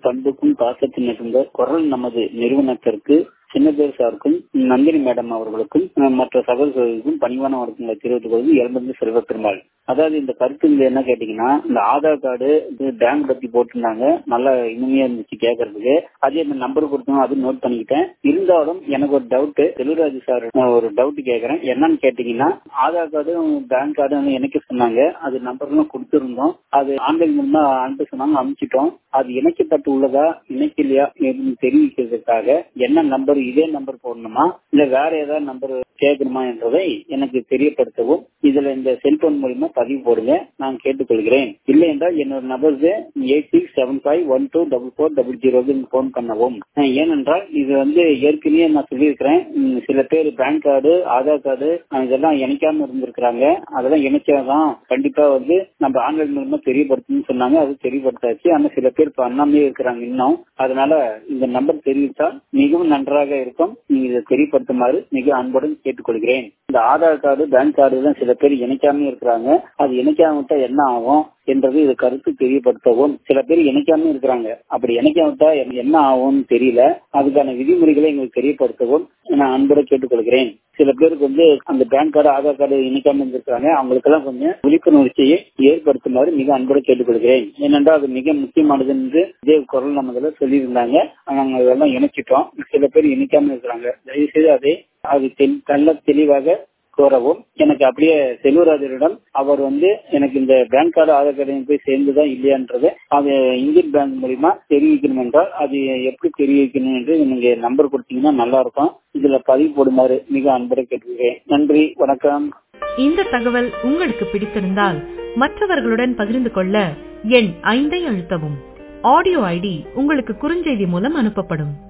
பண்புக்கும் பாசத்தில் நிகழ்ந்த குரல் நமது நிறுவனத்திற்கு சின்னதேர் சாருக்கும் நந்தினி மேடம் அவர்களுக்கும் மற்ற சகோதரர்களுக்கும் பணிவான வணக்கங்களை தெரிவித்துக் கொள்வது இளம்பந்து செல்வ பெருமாள் அதாவது இந்த கருத்து இந்த என்ன கேட்டீங்கன்னா இந்த ஆதார் கார்டு பேங்க் பத்தி போட்டிருந்தாங்க நல்லா இனிமையா இருந்துச்சு கேட்கறதுக்கு அதே இந்த நம்பர் கொடுத்தோம் அது நோட் பண்ணிக்கிட்டேன் இருந்தாலும் எனக்கு ஒரு டவுட் செல்வராஜ் சார் ஒரு டவுட் கேட்கறேன் என்னன்னு கேட்டீங்கன்னா ஆதார் கார்டு பேங்க் கார்டு எனக்கு சொன்னாங்க அது நம்பர்லாம் கொடுத்துருந்தோம் அது ஆன்லைன் மூலமா அனுப்ப சொன்னாங்க அனுப்பிச்சிட்டோம் அது இணைக்கப்பட்டு உள்ளதா இணைக்கலையா தெரிவிக்கிறதுக்காக என்ன நம்பர் இதே நம்பர் போடணுமா இல்ல வேற ஏதாவது நம்பர் கேட்கணுமா என்றதை எனக்கு தெரியப்படுத்தவும் இதுல இந்த செல்போன் மூலியமா பதிவு போடுங்க நான் கேட்டுக்கொள்கிறேன் இல்லை என்றால் என்னோட நபருக்கு eight six seven five one two double four double ஜீரோக்கு போன் பண்ணவும் ஏனென்றால் இது வந்து ஏற்கனவே நான் சொல்லியிருக்கிறேன் சில பேர் பேங்க் கார்டு ஆதார் கார்டு இதெல்லாம் இணைக்காம இருந்திருக்கிறாங்க அதெல்லாம் இணைச்சாதான் கண்டிப்பா வந்து நம்ம ஆன்லைன் மூலமா தெரியப்படுத்தணும்னு சொன்னாங்க அது தெரியப்படுத்தாச்சு ஆனா சில பேர் பண்ணாமே இருக்கிறாங்க இன்னும் அதனால இந்த நம்பர் தெரிவித்தால் மிகவும் நன்றாக இருக்கும் நீங்க இதை தெரியப்படுத்துமாறு மிக அன்புடன் கேட்டுக்கொள்கிறேன் இந்த ஆதார் கார்டு பேங்க் கார்டு எல்லாம் சில பேர் இணைக்காம இருக்கிறாங்க அது இணைக்காம விட்டா என்ன ஆகும் என்றது இது கருத்து தெரியப்படுத்தவும் சில பேர் இணைக்காம இருக்கிறாங்க அப்படி இணைக்காம விட்டா என்ன ஆகும்னு தெரியல அதுக்கான விதிமுறைகளை எங்களுக்கு தெரியப்படுத்தவும் நான் அன்புடன் கேட்டுக்கொள்கிறேன் சில பேருக்கு வந்து அந்த பேங்க் கார்டு ஆதார் கார்டு இணைக்காம இருந்திருக்காங்க அவங்களுக்கெல்லாம் கொஞ்சம் விழிப்புணர்ச்சியை ஏற்படுத்துமாறு மிக அன்புடன் கேட்டுக்கொள்கிறேன் ஏனென்றால் அது மிக முக்கியமானது என்று இதே குரல் நமதுல சொல்லியிருந்தாங்க நாங்க இதெல்லாம் இணைச்சிட்டோம் சில பேர் இணைக்காம இருக்கிறாங்க தயவுசெய்து அதை அது நல்ல தெளிவாக கோரவும் எனக்கு அப்படியே செல்வராஜரிடம் அவர் வந்து எனக்கு இந்த பேங்க் கார்டு ஆதார் கார்டு போய் சேர்ந்துதான் இல்லையான்றது அது இந்தியன் பேங்க் மூலியமா தெரிவிக்கணும் என்றால் அது எப்படி தெரிவிக்கணும் என்று நீங்க நம்பர் கொடுத்தீங்கன்னா நல்லா இருக்கும் இதுல பதிவு போடுமாறு மிக அன்புடன் கேட்டுக்கிறேன் நன்றி வணக்கம் இந்த தகவல் உங்களுக்கு பிடித்திருந்தால் மற்றவர்களுடன் பகிர்ந்து கொள்ள எண் ஐந்தை அழுத்தவும் ஆடியோ ஐடி உங்களுக்கு குறுஞ்செய்தி மூலம் அனுப்பப்படும்